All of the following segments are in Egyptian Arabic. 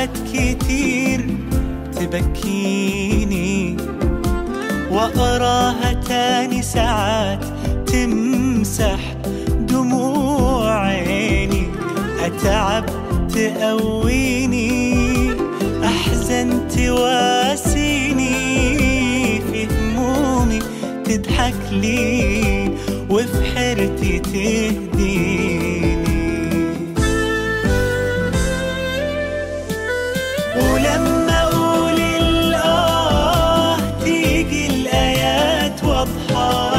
أوقات كتير تبكيني وأقراها تاني ساعات تمسح دموع عيني أتعب تقويني أحزن تواسيني في همومي تضحك لي وفي حيرتي تهديني ولما اقول الاه تيجي الايات واضحه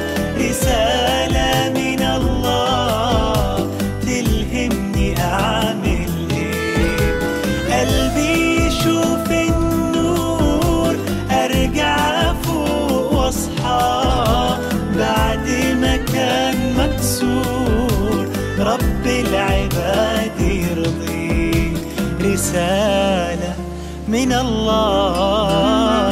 رساله من الله تلهمني اعمل ايه قلبي يشوف النور ارجع فوق واصحى بعد ما كان مكسور رب العباد يرضيه رسالة من الله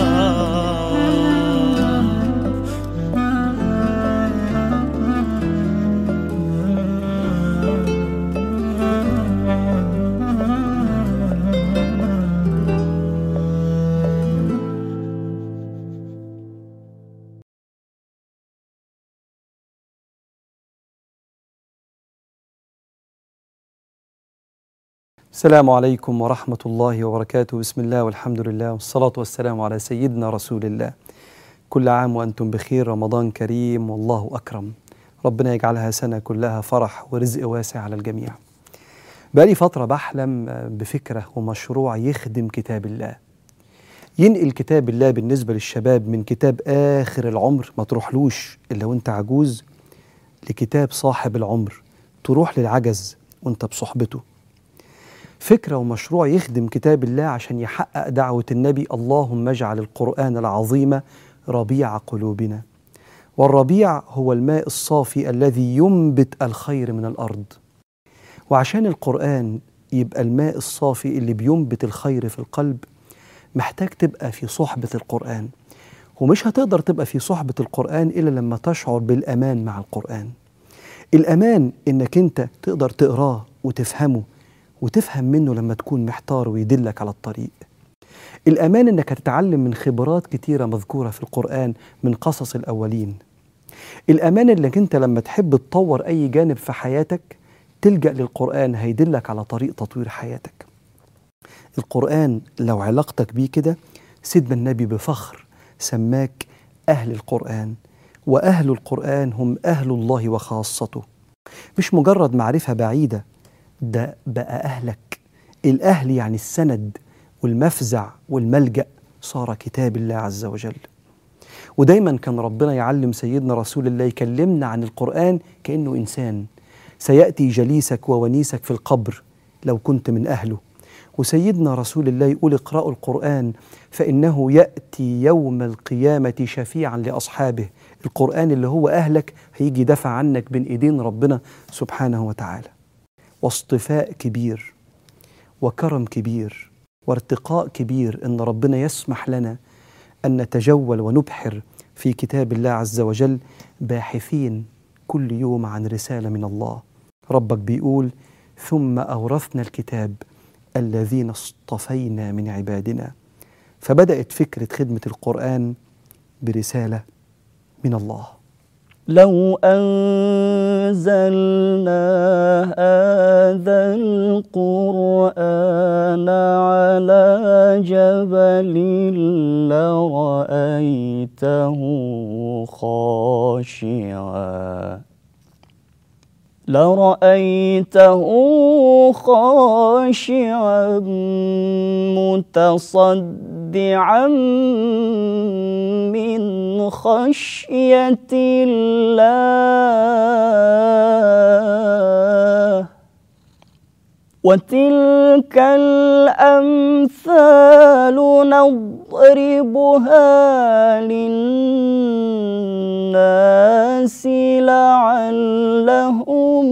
السلام عليكم ورحمة الله وبركاته بسم الله والحمد لله والصلاة والسلام على سيدنا رسول الله كل عام وأنتم بخير رمضان كريم والله أكرم ربنا يجعلها سنة كلها فرح ورزق واسع على الجميع بقالي فترة بحلم بفكرة ومشروع يخدم كتاب الله ينقل كتاب الله بالنسبة للشباب من كتاب آخر العمر ما تروحلوش إلا وانت عجوز لكتاب صاحب العمر تروح للعجز وانت بصحبته فكرة ومشروع يخدم كتاب الله عشان يحقق دعوة النبي اللهم اجعل القرآن العظيم ربيع قلوبنا والربيع هو الماء الصافي الذي ينبت الخير من الأرض وعشان القرآن يبقى الماء الصافي اللي بينبت الخير في القلب محتاج تبقى في صحبة القرآن ومش هتقدر تبقى في صحبة القرآن إلا لما تشعر بالأمان مع القرآن الأمان إنك أنت تقدر تقراه وتفهمه وتفهم منه لما تكون محتار ويدلك على الطريق الأمان إنك هتتعلم من خبرات كتيرة مذكورة في القرآن من قصص الأولين الأمان إنك أنت لما تحب تطور أي جانب في حياتك تلجأ للقرآن هيدلك على طريق تطوير حياتك القرآن لو علاقتك بيه كده سيدنا النبي بفخر سماك أهل القرآن وأهل القرآن هم أهل الله وخاصته مش مجرد معرفة بعيدة ده بقى أهلك الأهل يعني السند والمفزع والملجأ صار كتاب الله عز وجل ودايما كان ربنا يعلم سيدنا رسول الله يكلمنا عن القرآن كأنه إنسان سيأتي جليسك وونيسك في القبر لو كنت من أهله وسيدنا رسول الله يقول اقرأوا القرآن فإنه يأتي يوم القيامة شفيعا لأصحابه القرآن اللي هو أهلك هيجي دفع عنك بين إيدين ربنا سبحانه وتعالى واصطفاء كبير وكرم كبير وارتقاء كبير ان ربنا يسمح لنا ان نتجول ونبحر في كتاب الله عز وجل باحثين كل يوم عن رساله من الله ربك بيقول ثم اورثنا الكتاب الذين اصطفينا من عبادنا فبدات فكره خدمه القران برساله من الله لو أنزلنا هذا القرآن على جبل لرأيته خاشعا لرأيته خاشعا متصدعا من خشية الله وتلك الأمثال نضربها للناس لعلهم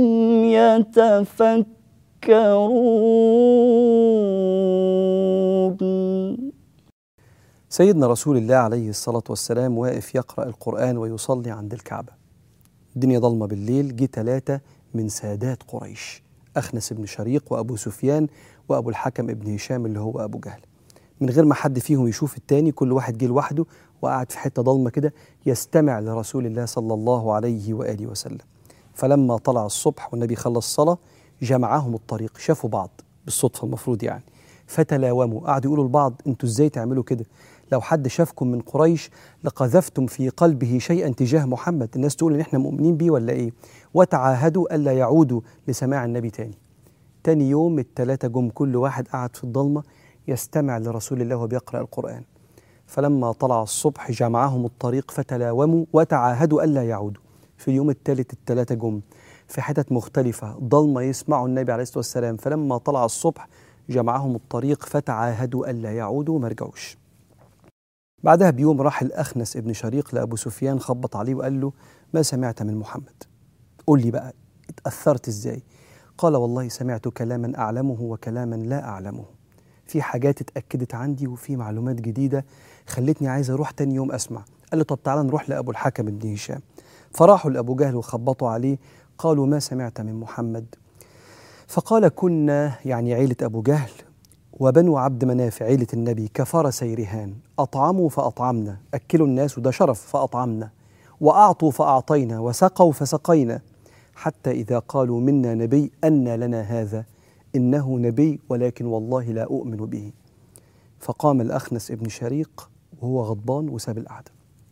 يتفكرون سيدنا رسول الله عليه الصلاة والسلام واقف يقرأ القرآن ويصلي عند الكعبة الدنيا ضلمة بالليل جه ثلاثة من سادات قريش أخنس بن شريق وأبو سفيان وأبو الحكم ابن هشام اللي هو أبو جهل من غير ما حد فيهم يشوف التاني كل واحد جه لوحده وقعد في حتة ضلمة كده يستمع لرسول الله صلى الله عليه وآله وسلم فلما طلع الصبح والنبي خلص صلاة جمعهم الطريق شافوا بعض بالصدفة المفروض يعني فتلاوموا قعدوا يقولوا لبعض انتوا ازاي تعملوا كده لو حد شافكم من قريش لقذفتم في قلبه شيئا تجاه محمد الناس تقول ان احنا مؤمنين بيه ولا ايه وتعاهدوا الا يعودوا لسماع النبي تاني تاني يوم التلاتة جم كل واحد قعد في الضلمة يستمع لرسول الله وهو بيقرأ القرآن فلما طلع الصبح جمعهم الطريق فتلاوموا وتعاهدوا ألا يعودوا في اليوم الثالث التلاتة جم في حتت مختلفة ضلمة يسمعوا النبي عليه الصلاة والسلام فلما طلع الصبح جمعهم الطريق فتعاهدوا ألا يعودوا وما رجعوش بعدها بيوم راح الأخنس ابن شريق لأبو سفيان خبط عليه وقال له ما سمعت من محمد قول لي بقى اتأثرت ازاي قال والله سمعت كلاما أعلمه وكلاما لا أعلمه في حاجات اتأكدت عندي وفي معلومات جديدة خلتني عايز أروح تاني يوم أسمع قال له طب تعالى نروح لأبو الحكم بن هشام فراحوا لأبو جهل وخبطوا عليه قالوا ما سمعت من محمد فقال كنا يعني عيلة أبو جهل وبنو عبد مناف عيلة النبي كفرسي رهان أطعموا فأطعمنا أكلوا الناس وده شرف فأطعمنا وأعطوا فأعطينا وسقوا فسقينا حتى إذا قالوا منا نبي أن لنا هذا إنه نبي ولكن والله لا أؤمن به فقام الأخنس ابن شريق وهو غضبان وساب القعدة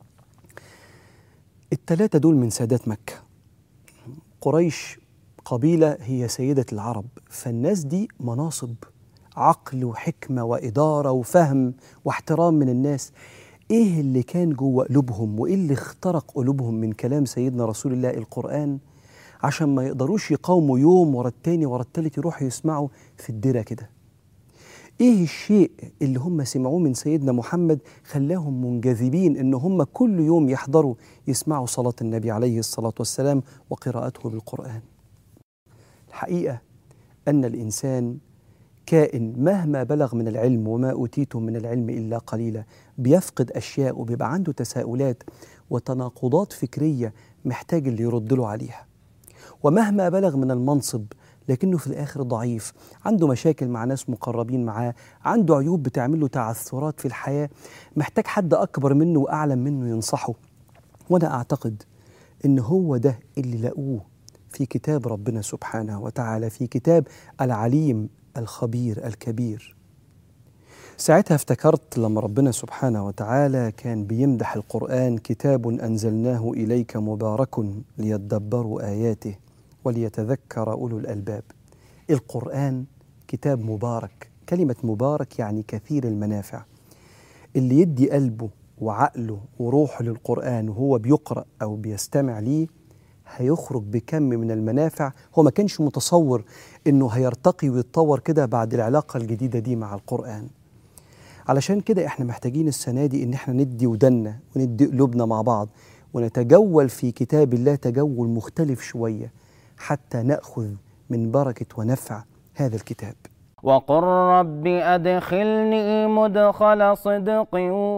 التلاتة دول من سادات مكة قريش قبيلة هي سيدة العرب فالناس دي مناصب عقل وحكمة وإدارة وفهم واحترام من الناس إيه اللي كان جوه قلوبهم وإيه اللي اخترق قلوبهم من كلام سيدنا رسول الله القرآن عشان ما يقدروش يقاوموا يوم ورا التاني ورا التالت يروحوا يسمعوا في الدرة كده ايه الشيء اللي هم سمعوه من سيدنا محمد خلاهم منجذبين ان هم كل يوم يحضروا يسمعوا صلاة النبي عليه الصلاة والسلام وقراءته بالقرآن الحقيقة أن الإنسان كائن مهما بلغ من العلم وما أوتيتم من العلم إلا قليلا بيفقد أشياء وبيبقى عنده تساؤلات وتناقضات فكرية محتاج اللي يرد له عليها ومهما بلغ من المنصب لكنه في الآخر ضعيف عنده مشاكل مع ناس مقربين معاه عنده عيوب بتعمل له تعثرات في الحياة محتاج حد أكبر منه وأعلم منه ينصحه وأنا أعتقد إن هو ده اللي لقوه في كتاب ربنا سبحانه وتعالى في كتاب العليم الخبير الكبير ساعتها افتكرت لما ربنا سبحانه وتعالى كان بيمدح القرآن كتاب أنزلناه إليك مبارك ليدبروا آياته وليتذكر أولو الألباب القرآن كتاب مبارك كلمة مبارك يعني كثير المنافع اللي يدي قلبه وعقله وروحه للقرآن وهو بيقرأ أو بيستمع ليه هيخرج بكم من المنافع هو ما كانش متصور انه هيرتقي ويتطور كده بعد العلاقه الجديده دي مع القران علشان كده احنا محتاجين السنه دي ان احنا ندي ودنا وندي قلوبنا مع بعض ونتجول في كتاب الله تجول مختلف شويه حتى ناخذ من بركه ونفع هذا الكتاب وقل رب أدخلني مدخل صدق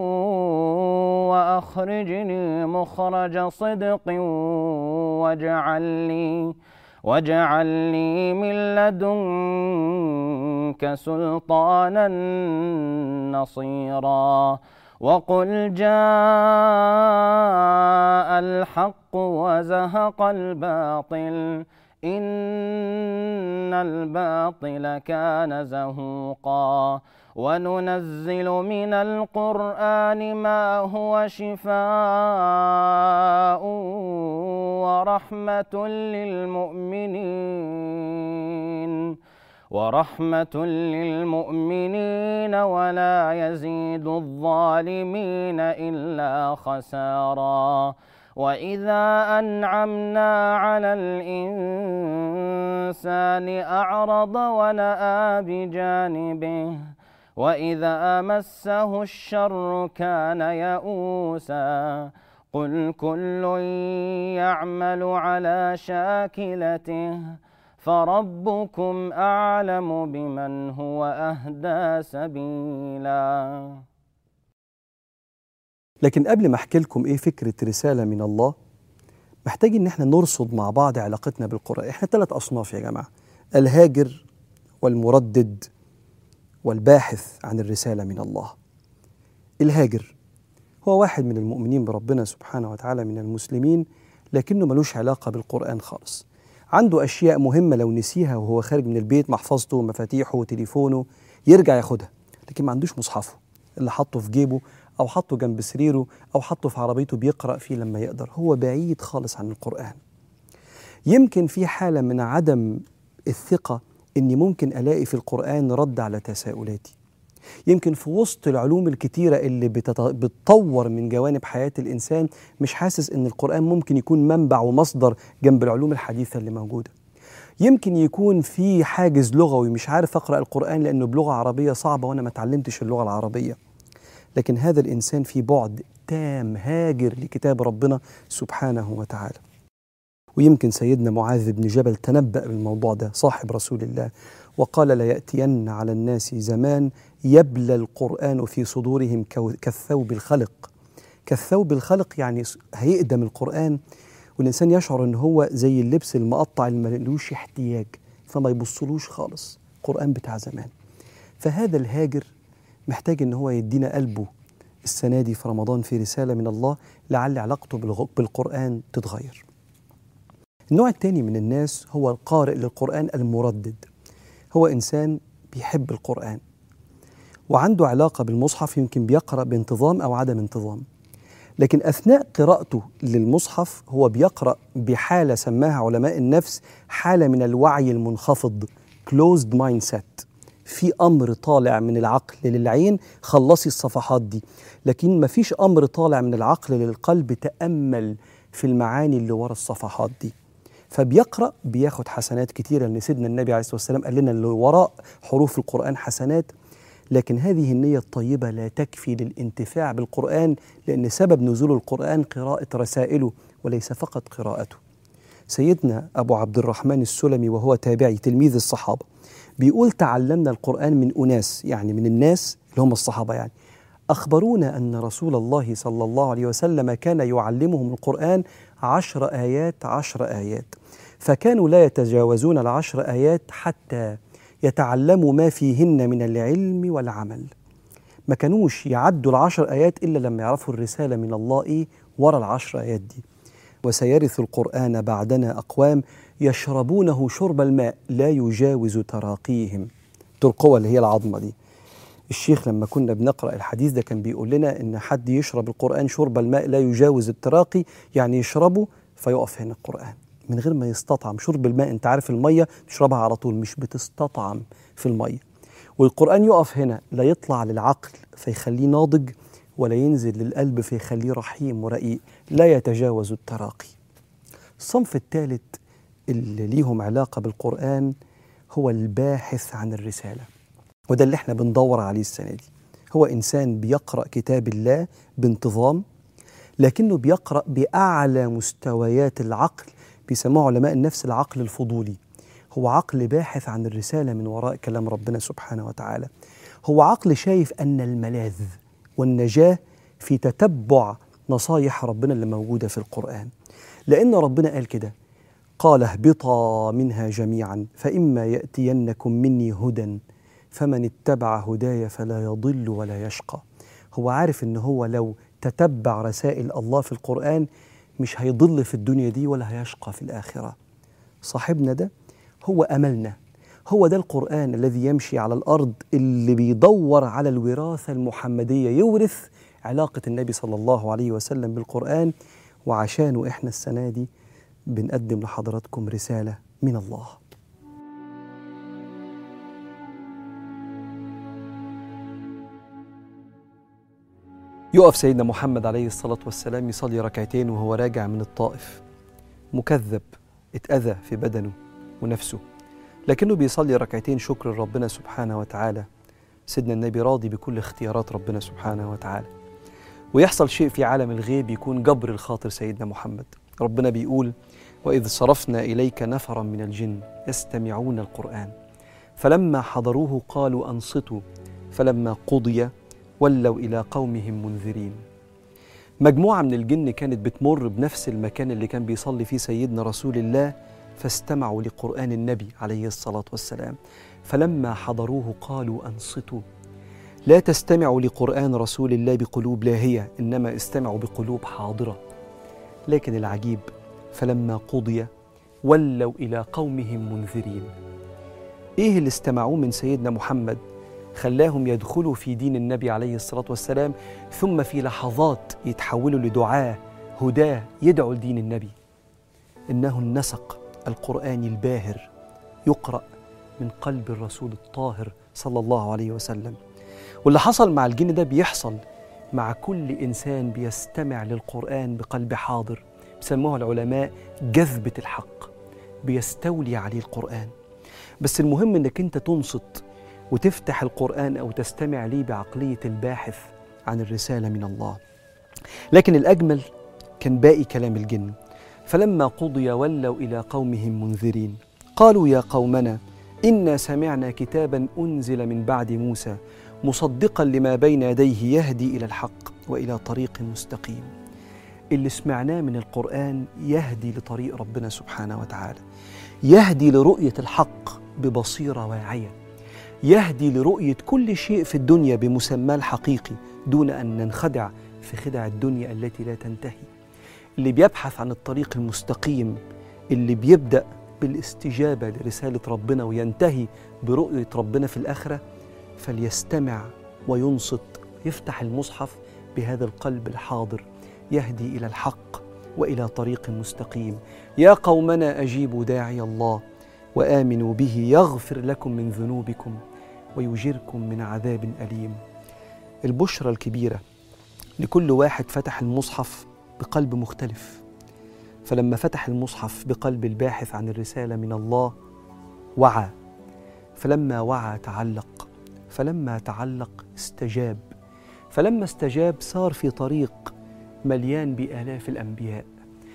وأخرجني مخرج صدق واجعل لي واجعل لي من لدنك سلطانا نصيرا وقل جاء الحق وزهق الباطل إن الباطل كان زهوقا وننزل من القرآن ما هو شفاء ورحمة للمؤمنين ورحمة للمؤمنين ولا يزيد الظالمين إلا خسارا وإذا أنعمنا على الإنسان أعرض ونأى بجانبه وإذا مسه الشر كان يئوسا قل كل يعمل على شاكلته فربكم أعلم بمن هو أهدى سبيلا لكن قبل ما احكي لكم ايه فكره رساله من الله محتاج ان احنا نرصد مع بعض علاقتنا بالقران احنا ثلاث اصناف يا جماعه الهاجر والمردد والباحث عن الرسالة من الله الهاجر هو واحد من المؤمنين بربنا سبحانه وتعالى من المسلمين لكنه ملوش علاقة بالقرآن خالص عنده أشياء مهمة لو نسيها وهو خارج من البيت محفظته ومفاتيحه وتليفونه يرجع ياخدها لكن ما عندوش مصحفه اللي حطه في جيبه أو حطه جنب سريره أو حطه في عربيته بيقرأ فيه لما يقدر هو بعيد خالص عن القرآن يمكن في حالة من عدم الثقة إني ممكن ألاقي في القرآن رد على تساؤلاتي يمكن في وسط العلوم الكتيرة اللي بتط- بتطور من جوانب حياة الإنسان مش حاسس إن القرآن ممكن يكون منبع ومصدر جنب العلوم الحديثة اللي موجودة يمكن يكون في حاجز لغوي مش عارف أقرأ القرآن لأنه بلغة عربية صعبة وأنا ما اتعلمتش اللغة العربية لكن هذا الإنسان في بعد تام هاجر لكتاب ربنا سبحانه وتعالى ويمكن سيدنا معاذ بن جبل تنبأ بالموضوع ده صاحب رسول الله وقال ليأتين على الناس زمان يبلى القرآن في صدورهم كو- كالثوب الخلق كالثوب الخلق يعني س- هيقدم القرآن والإنسان يشعر إن هو زي اللبس المقطع اللي ملوش احتياج فما يبصلوش خالص القرآن بتاع زمان فهذا الهاجر محتاج إن هو يدينا قلبه السنة دي في رمضان في رسالة من الله لعل علاقته بالغ- بالقرآن تتغير النوع الثاني من الناس هو القارئ للقرآن المردد هو إنسان بيحب القرآن وعنده علاقة بالمصحف يمكن بيقرأ بانتظام أو عدم انتظام لكن أثناء قراءته للمصحف هو بيقرأ بحالة سماها علماء النفس حالة من الوعي المنخفض closed mindset في أمر طالع من العقل للعين خلصي الصفحات دي لكن مفيش أمر طالع من العقل للقلب تأمل في المعاني اللي ورا الصفحات دي فبيقرأ بياخد حسنات كتيرة لأن سيدنا النبي عليه الصلاة والسلام قال لنا اللي وراء حروف القرآن حسنات لكن هذه النية الطيبة لا تكفي للانتفاع بالقرآن لأن سبب نزول القرآن قراءة رسائله وليس فقط قراءته سيدنا أبو عبد الرحمن السلمي وهو تابعي تلميذ الصحابة بيقول تعلمنا القرآن من أناس يعني من الناس اللي هم الصحابة يعني أخبرونا أن رسول الله صلى الله عليه وسلم كان يعلمهم القرآن عشر آيات عشر آيات فكانوا لا يتجاوزون العشر آيات حتى يتعلموا ما فيهن من العلم والعمل ما كانوش يعدوا العشر آيات إلا لما يعرفوا الرسالة من الله إيه ورا العشر آيات دي وسيرث القرآن بعدنا أقوام يشربونه شرب الماء لا يجاوز تراقيهم ترقوة اللي هي العظمة دي الشيخ لما كنا بنقرأ الحديث ده كان بيقول لنا إن حد يشرب القرآن شرب الماء لا يجاوز التراقي يعني يشربه فيقف هنا القرآن من غير ما يستطعم شرب الماء انت عارف المية تشربها على طول مش بتستطعم في المية والقرآن يقف هنا لا يطلع للعقل فيخليه ناضج ولا ينزل للقلب فيخليه رحيم ورقيق لا يتجاوز التراقي الصنف الثالث اللي ليهم علاقة بالقرآن هو الباحث عن الرسالة وده اللي احنا بندور عليه السنة دي هو إنسان بيقرأ كتاب الله بانتظام لكنه بيقرأ بأعلى مستويات العقل بيسموه علماء النفس العقل الفضولي هو عقل باحث عن الرسالة من وراء كلام ربنا سبحانه وتعالى هو عقل شايف أن الملاذ والنجاة في تتبع نصايح ربنا اللي موجودة في القرآن لأن ربنا قال كده قال اهبطا منها جميعا فإما يأتينكم مني هدى فمن اتبع هداي فلا يضل ولا يشقى هو عارف ان هو لو تتبع رسائل الله في القرآن مش هيضل في الدنيا دي ولا هيشقى في الآخرة صاحبنا ده هو أملنا هو ده القرآن الذي يمشي على الأرض اللي بيدور على الوراثة المحمدية يورث علاقة النبي صلى الله عليه وسلم بالقرآن وعشانه إحنا السنة دي بنقدم لحضراتكم رسالة من الله يقف سيدنا محمد عليه الصلاة والسلام يصلي ركعتين وهو راجع من الطائف مكذب اتأذى في بدنه ونفسه لكنه بيصلي ركعتين شكر لربنا سبحانه وتعالى سيدنا النبي راضي بكل اختيارات ربنا سبحانه وتعالى ويحصل شيء في عالم الغيب يكون جبر الخاطر سيدنا محمد ربنا بيقول وإذ صرفنا إليك نفرا من الجن يستمعون القرآن فلما حضروه قالوا أنصتوا فلما قضي ولوا إلى قومهم منذرين مجموعة من الجن كانت بتمر بنفس المكان اللي كان بيصلي فيه سيدنا رسول الله فاستمعوا لقرآن النبي عليه الصلاة والسلام فلما حضروه قالوا أنصتوا لا تستمعوا لقرآن رسول الله بقلوب لاهية إنما استمعوا بقلوب حاضرة لكن العجيب فلما قضي ولوا إلى قومهم منذرين إيه اللي استمعوه من سيدنا محمد خلاهم يدخلوا في دين النبي عليه الصلاة والسلام ثم في لحظات يتحولوا لدعاة هداة يدعوا لدين النبي إنه النسق القرآني الباهر يقرأ من قلب الرسول الطاهر صلى الله عليه وسلم واللي حصل مع الجن ده بيحصل مع كل إنسان بيستمع للقرآن بقلب حاضر بيسموها العلماء جذبة الحق بيستولي عليه القرآن بس المهم إنك أنت تنصت وتفتح القرآن أو تستمع ليه بعقلية الباحث عن الرسالة من الله لكن الأجمل كان باقي كلام الجن فلما قضي ولوا إلى قومهم منذرين قالوا يا قومنا إنا سمعنا كتابا أنزل من بعد موسى مصدقا لما بين يديه يهدي إلى الحق وإلى طريق مستقيم اللي سمعناه من القرآن يهدي لطريق ربنا سبحانه وتعالى يهدي لرؤية الحق ببصيرة واعية يهدي لرؤية كل شيء في الدنيا بمسماه الحقيقي دون أن ننخدع في خدع الدنيا التي لا تنتهي اللي بيبحث عن الطريق المستقيم اللي بيبدأ بالاستجابة لرسالة ربنا وينتهي برؤية ربنا في الآخرة فليستمع وينصت يفتح المصحف بهذا القلب الحاضر يهدي إلى الحق وإلى طريق مستقيم يا قومنا أجيبوا داعي الله وآمنوا به يغفر لكم من ذنوبكم ويجركم من عذاب أليم البشرى الكبيرة لكل واحد فتح المصحف بقلب مختلف فلما فتح المصحف بقلب الباحث عن الرسالة من الله وعى فلما وعى تعلق فلما تعلق استجاب فلما استجاب صار في طريق مليان بآلاف الأنبياء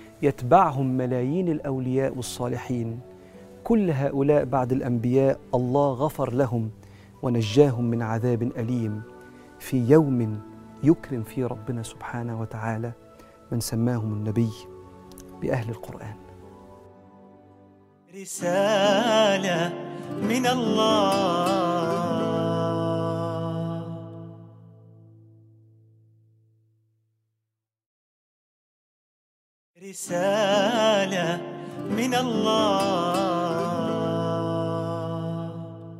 يتبعهم ملايين الأولياء والصالحين كل هؤلاء بعد الأنبياء الله غفر لهم ونجاهم من عذاب أليم في يوم يكرم فيه ربنا سبحانه وتعالى من سماهم النبي بأهل القرآن رسالة من الله رسالة من الله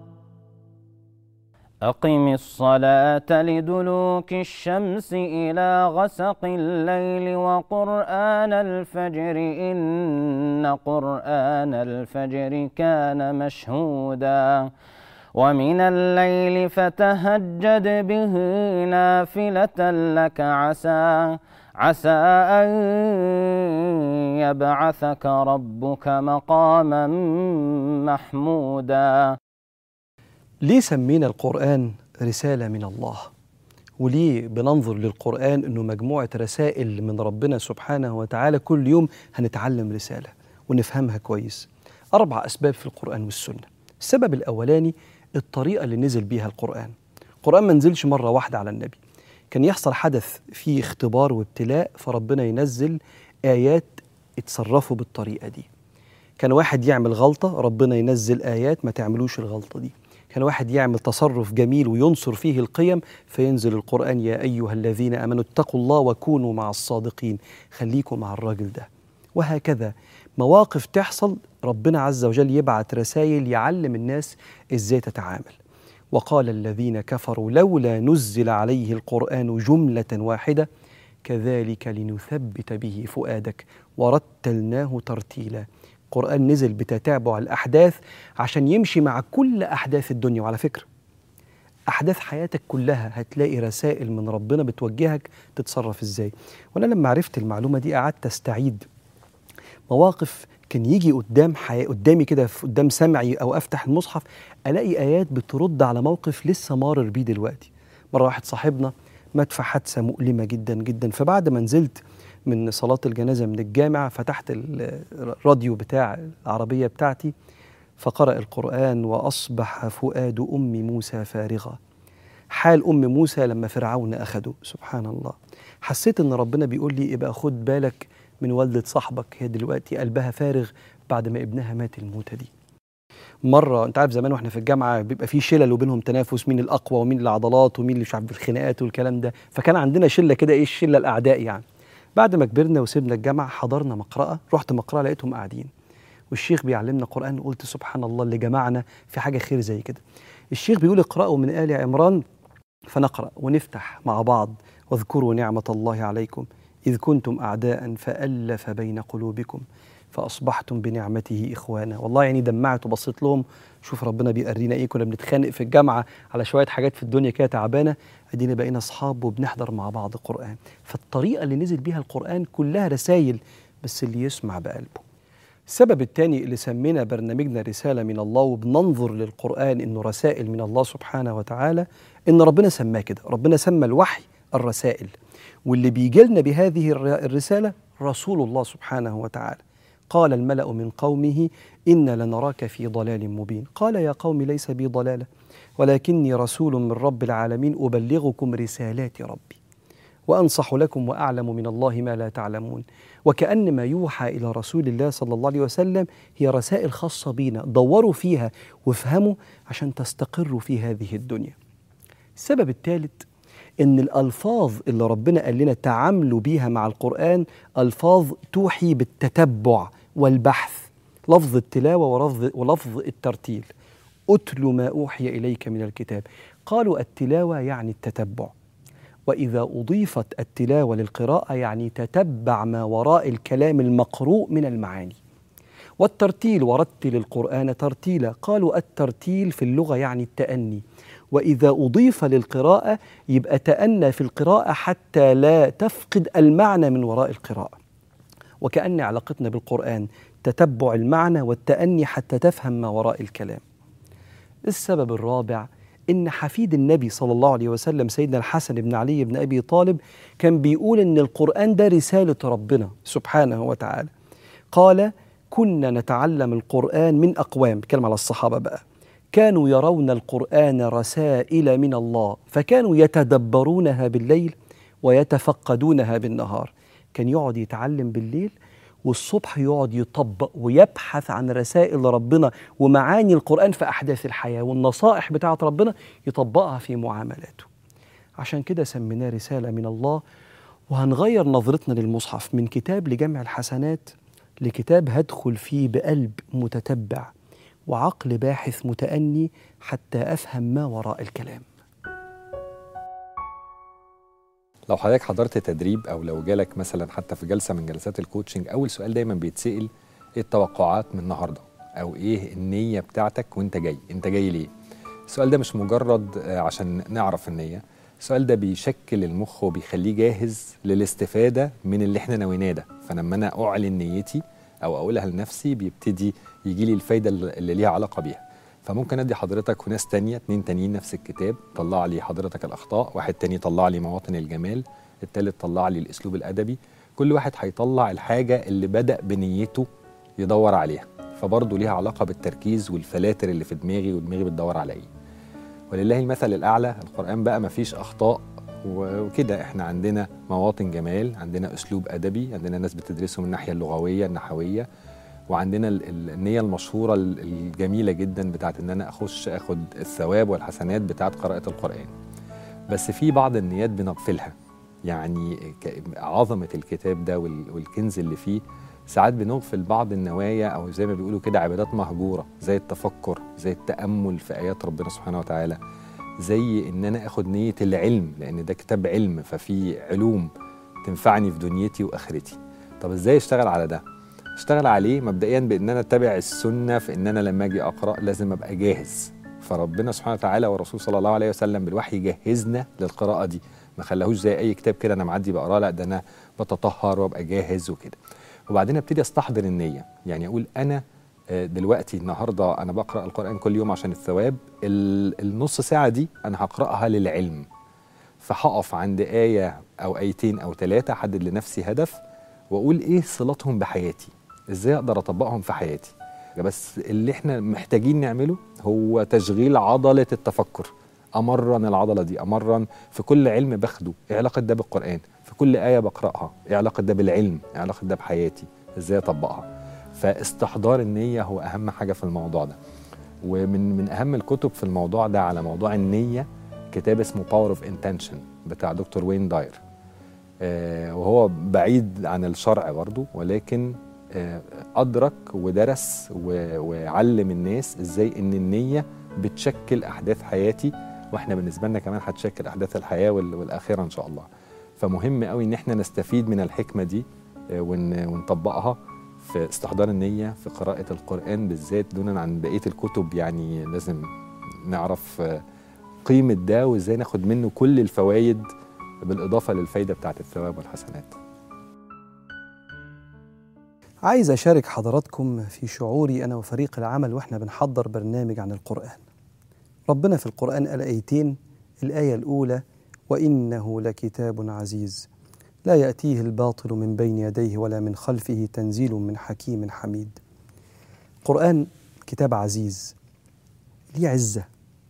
أقم الصلاة لدلوك الشمس إلى غسق الليل وقرآن الفجر إن قرآن الفجر كان مشهودا ومن الليل فتهجد به نافلة لك عسى عسى أن يبعثك ربك مقاما محمودا ليه سمينا القرآن رسالة من الله؟ وليه بننظر للقرآن أنه مجموعة رسائل من ربنا سبحانه وتعالى كل يوم هنتعلم رسالة ونفهمها كويس أربع أسباب في القرآن والسنة السبب الأولاني الطريقة اللي نزل بيها القرآن القرآن ما نزلش مرة واحدة على النبي كان يحصل حدث فيه اختبار وابتلاء فربنا ينزل آيات اتصرفوا بالطريقة دي كان واحد يعمل غلطة ربنا ينزل آيات ما تعملوش الغلطة دي كان واحد يعمل تصرف جميل وينصر فيه القيم فينزل القرآن يا أيها الذين آمنوا اتقوا الله وكونوا مع الصادقين خليكم مع الراجل ده وهكذا مواقف تحصل ربنا عز وجل يبعت رسائل يعلم الناس ازاي تتعامل وقال الذين كفروا لولا نزل عليه القرآن جملة واحدة كذلك لنثبت به فؤادك ورتلناه ترتيلا القرآن نزل بتتابع الأحداث عشان يمشي مع كل أحداث الدنيا وعلى فكرة أحداث حياتك كلها هتلاقي رسائل من ربنا بتوجهك تتصرف إزاي وأنا لما عرفت المعلومة دي قعدت أستعيد مواقف كان يجي قدام حي... قدامي كده في- قدام سمعي او افتح المصحف الاقي ايات بترد على موقف لسه مارر بيه دلوقتي مره واحد صاحبنا مات في حادثه مؤلمه جدا جدا فبعد ما نزلت من صلاه الجنازه من الجامع فتحت ال- الراديو بتاع العربيه بتاعتي فقرأ القرآن وأصبح فؤاد أم موسى فارغا حال أم موسى لما فرعون أخده سبحان الله حسيت إن ربنا بيقول لي ابقى خد بالك من والدة صاحبك هي دلوقتي قلبها فارغ بعد ما ابنها مات الموتة دي مرة انت عارف زمان واحنا في الجامعة بيبقى في شلل وبينهم تنافس مين الأقوى ومين العضلات ومين اللي مش عارف الخناقات والكلام ده فكان عندنا شلة كده ايه الشلة الأعداء يعني بعد ما كبرنا وسيبنا الجامعة حضرنا مقرأة رحت مقرأة لقيتهم قاعدين والشيخ بيعلمنا قرآن قلت سبحان الله اللي جمعنا في حاجة خير زي كده الشيخ بيقول اقرأوا من آل عمران فنقرأ ونفتح مع بعض واذكروا نعمة الله عليكم إذ كنتم أعداء فألف بين قلوبكم فأصبحتم بنعمته إخوانا والله يعني دمعت وبصيت لهم شوف ربنا بيقرينا إيه كنا بنتخانق في الجامعة على شوية حاجات في الدنيا كده تعبانة أدينا بقينا أصحاب وبنحضر مع بعض قرآن فالطريقة اللي نزل بيها القرآن كلها رسائل بس اللي يسمع بقلبه السبب الثاني اللي سمينا برنامجنا رسالة من الله وبننظر للقرآن إنه رسائل من الله سبحانه وتعالى إن ربنا سماه كده ربنا سمى الوحي الرسائل واللي بيجي لنا بهذه الر- الرسالة رسول الله سبحانه وتعالى قال الملأ من قومه إن لنراك في ضلال مبين قال يا قوم ليس بي ضلالة ولكني رسول من رب العالمين أبلغكم رسالات ربي وانصح لكم واعلم من الله ما لا تعلمون وكان ما يوحى الى رسول الله صلى الله عليه وسلم هي رسائل خاصه بينا دوروا فيها وافهموا عشان تستقروا في هذه الدنيا السبب الثالث ان الالفاظ اللي ربنا قال لنا تعاملوا بيها مع القران الفاظ توحي بالتتبع والبحث لفظ التلاوه ولفظ ولفظ الترتيل اتل ما اوحي اليك من الكتاب قالوا التلاوه يعني التتبع واذا اضيفت التلاوه للقراءه يعني تتبع ما وراء الكلام المقروء من المعاني والترتيل ورتل القرآن ترتيلا قالوا الترتيل في اللغة يعني التأني وإذا أضيف للقراءة يبقى تأنى في القراءة حتى لا تفقد المعنى من وراء القراءة وكأن علاقتنا بالقرآن تتبع المعنى والتأني حتى تفهم ما وراء الكلام السبب الرابع إن حفيد النبي صلى الله عليه وسلم سيدنا الحسن بن علي بن أبي طالب كان بيقول إن القرآن ده رسالة ربنا سبحانه وتعالى قال كنا نتعلم القرآن من أقوام بيتكلم على الصحابة بقى كانوا يرون القرآن رسائل من الله فكانوا يتدبرونها بالليل ويتفقدونها بالنهار كان يقعد يتعلم بالليل والصبح يقعد يطبق ويبحث عن رسائل ربنا ومعاني القرآن في أحداث الحياة والنصائح بتاعة ربنا يطبقها في معاملاته عشان كده سميناه رسالة من الله وهنغير نظرتنا للمصحف من كتاب لجمع الحسنات لكتاب هدخل فيه بقلب متتبع وعقل باحث متأني حتى أفهم ما وراء الكلام لو حضرتك حضرت تدريب او لو جالك مثلا حتى في جلسه من جلسات الكوتشنج اول سؤال دايما بيتسال ايه التوقعات من النهارده او ايه النيه بتاعتك وانت جاي انت جاي ليه السؤال ده مش مجرد آه، عشان نعرف النيه السؤال ده بيشكل المخ وبيخليه جاهز للاستفاده من اللي احنا نويناه ده فلما انا اعلن نيتي او اقولها لنفسي بيبتدي يجي لي الفايده اللي ليها علاقه بيها فممكن ادي حضرتك وناس تانية اتنين تانيين نفس الكتاب طلع لي حضرتك الاخطاء واحد تاني طلع لي مواطن الجمال التالت طلع لي الاسلوب الادبي كل واحد هيطلع الحاجه اللي بدا بنيته يدور عليها فبرضه ليها علاقه بالتركيز والفلاتر اللي في دماغي ودماغي بتدور على ايه ولله المثل الاعلى القران بقى مفيش اخطاء وكده احنا عندنا مواطن جمال عندنا اسلوب ادبي عندنا ناس بتدرسه من الناحيه اللغويه النحويه وعندنا ال- ال- النيه المشهوره ال- الجميله جدا بتاعت ان انا اخش اخد الثواب والحسنات بتاعت قراءه القران بس في بعض النيات بنغفلها يعني ك- عظمه الكتاب ده وال- والكنز اللي فيه ساعات بنغفل بعض النوايا او زي ما بيقولوا كده عبادات مهجوره زي التفكر زي التامل في ايات ربنا سبحانه وتعالى زي ان انا اخد نيه العلم لان ده كتاب علم ففي علوم تنفعني في دنيتي واخرتي طب ازاي اشتغل على ده اشتغل عليه مبدئيا بان انا اتبع السنه في ان انا لما اجي اقرا لازم ابقى جاهز فربنا سبحانه وتعالى والرسول صلى الله عليه وسلم بالوحي جهزنا للقراءه دي ما خلاهوش زي اي كتاب كده انا معدي بقراه لا ده انا بتطهر وابقى جاهز وكده وبعدين ابتدي استحضر النيه يعني اقول انا آه، دلوقتي النهارده انا بقرا القران كل يوم عشان الثواب ال- النص ساعه دي انا هقراها للعلم فهقف عند ايه او ايتين او ثلاثه احدد لنفسي هدف واقول ايه صلتهم بحياتي ازاي اقدر اطبقهم في حياتي بس اللي احنا محتاجين نعمله هو تشغيل عضله التفكر امرن العضله دي امرن في كل علم باخده ايه علاقه ده بالقران في كل ايه بقراها ايه علاقه ده بالعلم ايه علاقه ده بحياتي ازاي اطبقها فاستحضار النيه هو اهم حاجه في الموضوع ده ومن من اهم الكتب في الموضوع ده على موضوع النيه كتاب اسمه باور اوف انتنشن بتاع دكتور وين داير آه، وهو بعيد عن الشرع برضه ولكن آه، ادرك ودرس و- وعلم الناس ازاي ان النيه بتشكل احداث حياتي واحنا بالنسبه لنا كمان هتشكل احداث الحياه وال- والاخره ان شاء الله فمهم قوي ان احنا نستفيد من الحكمه دي آه، ون- ونطبقها في استحضار النيه في قراءه القران بالذات دونا عن بقيه الكتب يعني لازم نعرف آه، قيمه ده وازاي ناخد منه كل الفوائد بالاضافه للفايده بتاعت الثواب والحسنات عايز أشارك حضراتكم في شعوري أنا وفريق العمل وإحنا بنحضر برنامج عن القرآن ربنا في القرآن قال آيتين الآية الأولى وإنه لكتاب عزيز لا يأتيه الباطل من بين يديه ولا من خلفه تنزيل من حكيم حميد القرآن كتاب عزيز ليه عزة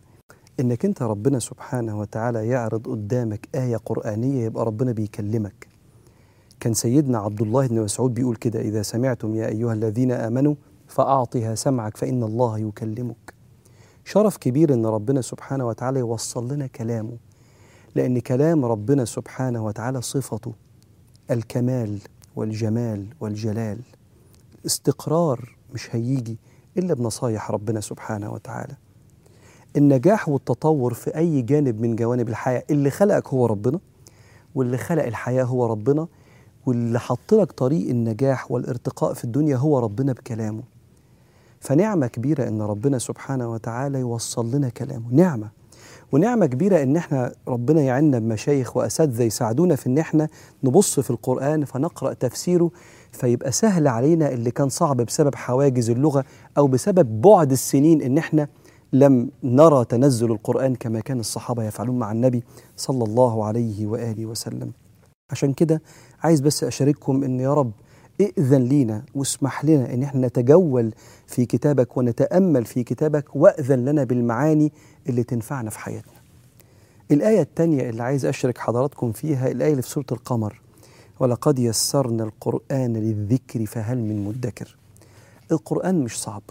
إنك أنت ربنا سبحانه وتعالى يعرض قدامك آية قرآنية يبقى ربنا بيكلمك كان سيدنا عبد الله بن مسعود بيقول كده إذا سمعتم يا أيها الذين آمنوا فأعطها سمعك فإن الله يكلمك شرف كبير إن ربنا سبحانه وتعالى يوصل لنا كلامه لأن كلام ربنا سبحانه وتعالى صفته الكمال والجمال والجلال الاستقرار مش هيجي إلا بنصايح ربنا سبحانه وتعالى النجاح والتطور في أي جانب من جوانب الحياة اللي خلقك هو ربنا واللي خلق الحياة هو ربنا واللي حط لك طريق النجاح والارتقاء في الدنيا هو ربنا بكلامه فنعمة كبيرة إن ربنا سبحانه وتعالى يوصل لنا كلامه نعمة ونعمة كبيرة إن إحنا ربنا يعيننا بمشايخ وأساتذة يساعدونا في إن إحنا نبص في القرآن فنقرأ تفسيره فيبقى سهل علينا اللي كان صعب بسبب حواجز اللغة أو بسبب بعد السنين إن إحنا لم نرى تنزل القرآن كما كان الصحابة يفعلون مع النبي صلى الله عليه وآله وسلم عشان كده عايز بس أشارككم إن يا رب ائذن لينا واسمح لنا إن احنا نتجول في كتابك ونتأمل في كتابك وأذن لنا بالمعاني اللي تنفعنا في حياتنا الآية الثانية اللي عايز أشارك حضراتكم فيها الآية اللي في سورة القمر ولقد يسرنا القرآن للذكر فهل من مدكر القرآن مش صعب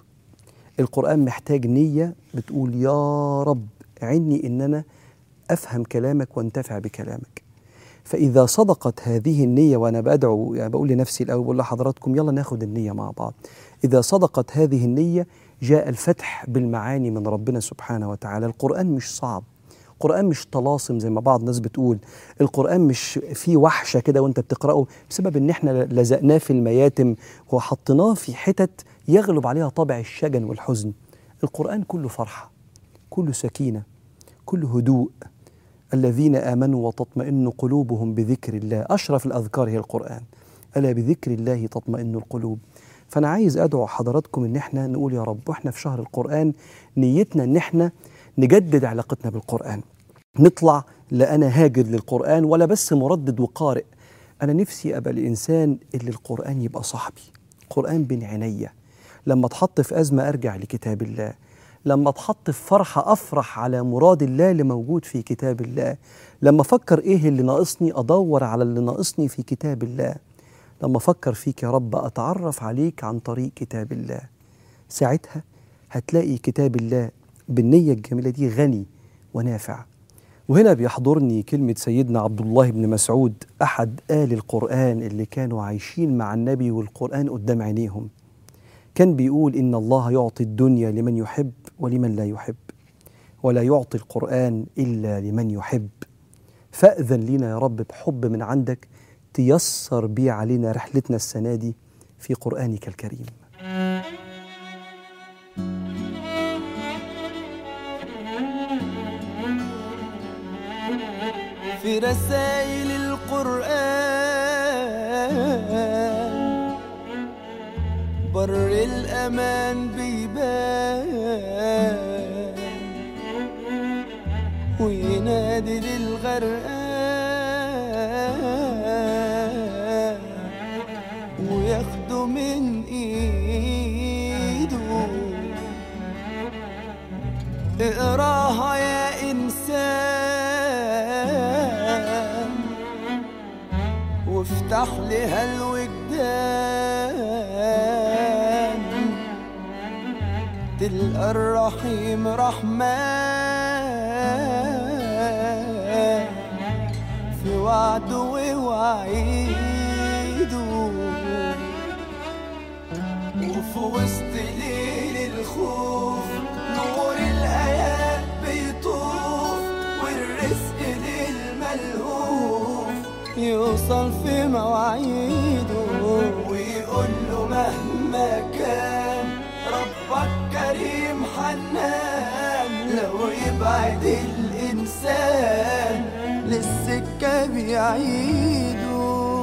القرآن محتاج نية بتقول يا رب عني إن أنا أفهم كلامك وانتفع بكلامك فإذا صدقت هذه النية وأنا بدعو يعني بقول لنفسي الأول بقول لحضراتكم يلا ناخد النية مع بعض إذا صدقت هذه النية جاء الفتح بالمعاني من ربنا سبحانه وتعالى القرآن مش صعب القرآن مش طلاسم زي ما بعض الناس بتقول القرآن مش فيه وحشة كده وانت بتقرأه بسبب ان احنا لزقناه في المياتم وحطيناه في حتت يغلب عليها طابع الشجن والحزن القرآن كله فرحة كله سكينة كله هدوء الذين آمنوا وتطمئن قلوبهم بذكر الله أشرف الأذكار هي القرآن ألا بذكر الله تطمئن القلوب فأنا عايز أدعو حضراتكم إن احنا نقول يا رب وإحنا في شهر القرآن نيتنا إن احنا نجدد علاقتنا بالقرآن نطلع لا أنا هاجر للقرآن ولا بس مردد وقارئ أنا نفسي أبقى الإنسان اللي القرآن يبقى صاحبي القرآن بين عينيا لما اتحط في أزمة أرجع لكتاب الله لما اتحط في فرحة أفرح على مراد الله اللي موجود في كتاب الله لما أفكر إيه اللي ناقصني أدور على اللي ناقصني في كتاب الله لما أفكر فيك يا رب أتعرف عليك عن طريق كتاب الله ساعتها هتلاقي كتاب الله بالنية الجميلة دي غني ونافع وهنا بيحضرني كلمة سيدنا عبد الله بن مسعود أحد آل القرآن اللي كانوا عايشين مع النبي والقرآن قدام عينيهم كان بيقول إن الله يعطي الدنيا لمن يحب ولمن لا يحب ولا يعطي القرآن إلا لمن يحب فأذن لنا يا رب بحب من عندك تيسر بيه علينا رحلتنا السنة دي في قرآنك الكريم في رسائل القرآن بر الأمان بيبان وينادي للغرقان وياخده من ايده اقراها يا انسان وافتح لها الوجدان تلقى الرحيم رحمن في وعده ووعيده وفي وسط ليل الخوف نور الآيات بيطوف والرزق للملهوف يوصل في مواعيده ويقول له مهما كان ربك كريم حنان لو يبعد الإنسان للسكة بيعيده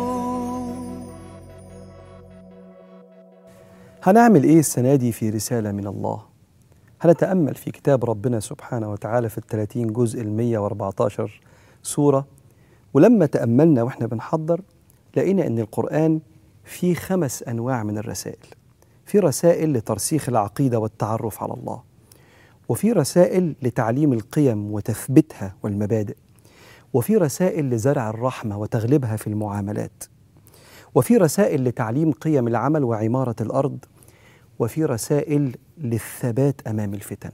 هنعمل ايه السنة دي في رسالة من الله هنتأمل في كتاب ربنا سبحانه وتعالى في الثلاثين جزء المية واربعتاشر سورة ولما تأملنا واحنا بنحضر لقينا ان القرآن فيه خمس أنواع من الرسائل في رسائل لترسيخ العقيدة والتعرف على الله وفي رسائل لتعليم القيم وتثبيتها والمبادئ وفي رسائل لزرع الرحمة وتغليبها في المعاملات وفي رسائل لتعليم قيم العمل وعمارة الأرض وفي رسائل للثبات أمام الفتن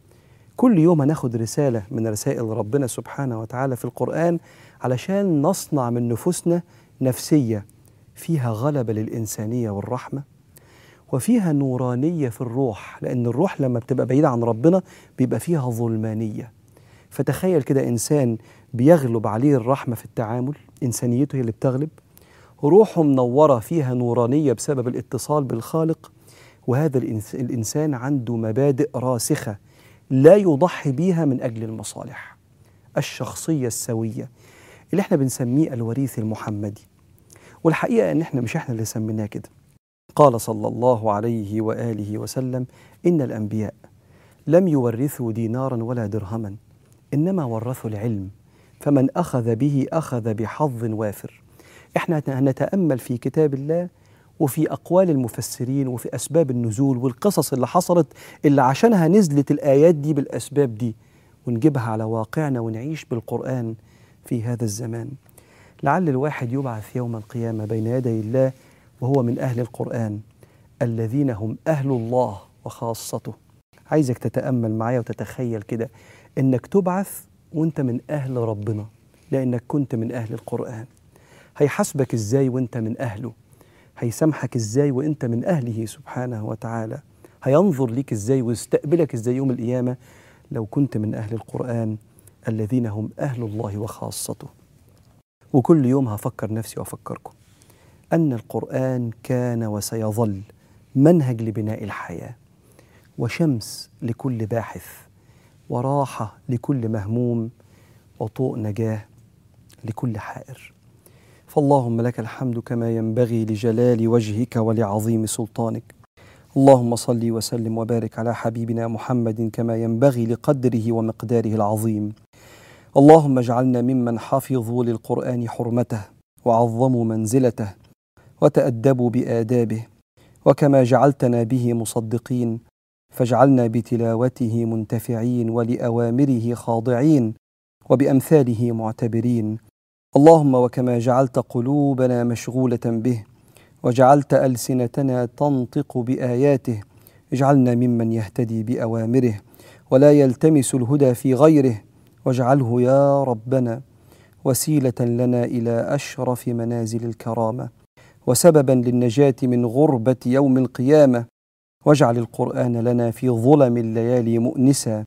كل يوم هناخد رسالة من رسائل ربنا سبحانه وتعالى في القرآن علشان نصنع من نفوسنا نفسية فيها غلبة للإنسانية والرحمة وفيها نورانية في الروح لأن الروح لما بتبقى بعيدة عن ربنا بيبقى فيها ظلمانية فتخيل كده إنسان بيغلب عليه الرحمة في التعامل إنسانيته هي اللي بتغلب روحه منورة فيها نورانية بسبب الاتصال بالخالق وهذا الإنس- الإنسان عنده مبادئ راسخة لا يضحي بيها من أجل المصالح الشخصية السوية اللي احنا بنسميه الوريث المحمدي والحقيقة ان احنا مش احنا اللي سميناه كده قال صلى الله عليه وآله وسلم إن الأنبياء لم يورثوا دينارا ولا درهما إنما ورثوا العلم فمن أخذ به أخذ بحظ وافر احنا هنتأمل في كتاب الله وفي أقوال المفسرين وفي أسباب النزول والقصص اللي حصلت اللي عشانها نزلت الآيات دي بالأسباب دي ونجيبها على واقعنا ونعيش بالقرآن في هذا الزمان لعل الواحد يبعث يوم القيامة بين يدي الله وهو من أهل القرآن الذين هم أهل الله وخاصته عايزك تتأمل معايا وتتخيل كده إنك تبعث وإنت من أهل ربنا لأنك كنت من أهل القرآن هيحاسبك إزاي وإنت من أهله هيسامحك إزاي وإنت من أهله سبحانه وتعالى هينظر ليك إزاي ويستقبلك إزاي يوم القيامة لو كنت من أهل القرآن الذين هم أهل الله وخاصته وكل يوم هفكر نفسي وأفكركم أن القرآن كان وسيظل منهج لبناء الحياة وشمس لكل باحث وراحة لكل مهموم وطوء نجاة لكل حائر فاللهم لك الحمد كما ينبغي لجلال وجهك ولعظيم سلطانك اللهم صل وسلم وبارك على حبيبنا محمد كما ينبغي لقدره ومقداره العظيم اللهم اجعلنا ممن حفظوا للقرآن حرمته وعظموا منزلته وتأدبوا بآدابه وكما جعلتنا به مصدقين فاجعلنا بتلاوته منتفعين ولأوامره خاضعين وبأمثاله معتبرين اللهم وكما جعلت قلوبنا مشغولة به وجعلت ألسنتنا تنطق بآياته اجعلنا ممن يهتدي بأوامره ولا يلتمس الهدى في غيره واجعله يا ربنا وسيلة لنا إلى أشرف منازل الكرامة وسببا للنجاة من غربة يوم القيامة واجعل القرآن لنا في ظلم الليالي مؤنسا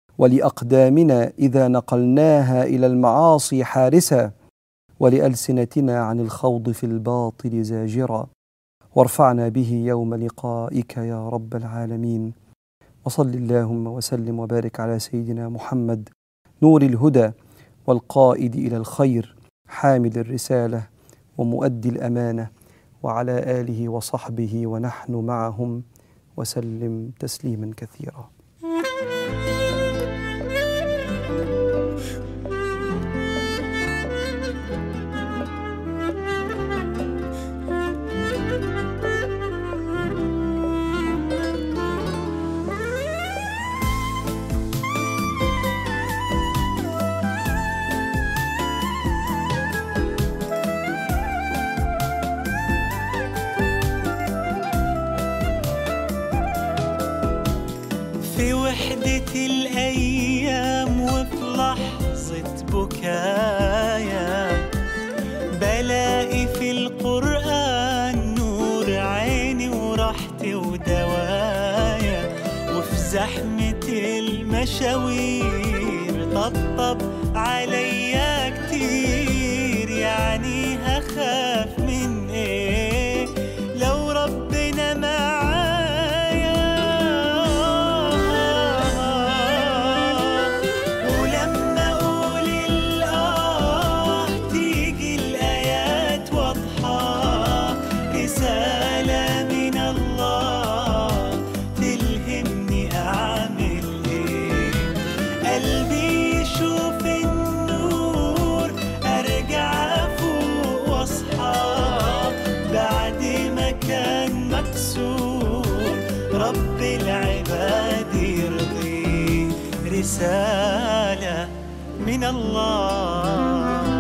ولأقدامنا إذا نقلناها إلى المعاصي حارسا ولألسنتنا عن الخوض في الباطل زاجرا وارفعنا به يوم لقائك يا رب العالمين وصل اللهم وسلم وبارك على سيدنا محمد نور الهدى والقائد إلى الخير حامل الرسالة ومؤدي الأمانة وعلى آله وصحبه ونحن معهم وسلم تسليما كثيرا مشاوير طبطب عليا كتير يعني هخاف من ايه لو ربنا معايا ولما اقول الاه تيجي الايات واضحه رساله من الله تلهمني اعمل ايه قلبي يشوف النور ارجع افوق واصحى بعد ما كان مكسور رب العباد يرضي رسالة من الله